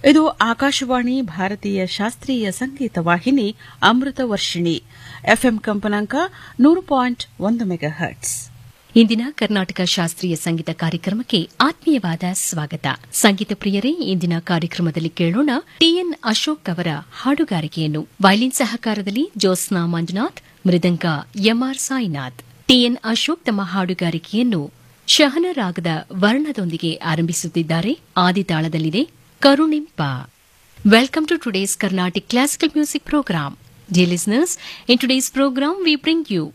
ಇದು ಆಕಾಶವಾಣಿ ಭಾರತೀಯ ಶಾಸ್ತ್ರೀಯ ಸಂಗೀತ ವಾಹಿನಿ ಅಮೃತ ವರ್ಷಿಣಿ ಎಫ್ಎಂ ಕಂಪನಾಂಕ ನೂರು ಪಾಯಿಂಟ್ ಒಂದು ಮೆಗಾ ಹರ್ಟ್ಸ್ ಇಂದಿನ ಕರ್ನಾಟಕ ಶಾಸ್ತ್ರೀಯ ಸಂಗೀತ ಕಾರ್ಯಕ್ರಮಕ್ಕೆ ಆತ್ಮೀಯವಾದ ಸ್ವಾಗತ ಸಂಗೀತ ಪ್ರಿಯರೇ ಇಂದಿನ ಕಾರ್ಯಕ್ರಮದಲ್ಲಿ ಕೇಳೋಣ ಟಿಎನ್ ಅಶೋಕ್ ಅವರ ಹಾಡುಗಾರಿಕೆಯನ್ನು ವೈಲಿನ್ ಸಹಕಾರದಲ್ಲಿ ಜ್ಯೋತ್ಸ್ನಾ ಮಂಜುನಾಥ್ ಮೃದಂಗ ಎಂಆರ್ ಸಾಯಿನಾಥ್ ಟಿಎನ್ ಅಶೋಕ್ ತಮ್ಮ ಹಾಡುಗಾರಿಕೆಯನ್ನು ಶಹನ ರಾಗದ ವರ್ಣದೊಂದಿಗೆ ಆರಂಭಿಸುತ್ತಿದ್ದಾರೆ ಆದಿತಾಳದಲ್ಲಿದೆ Karunimpa welcome to today's Carnatic classical music programme Dear listeners, in today's program we bring you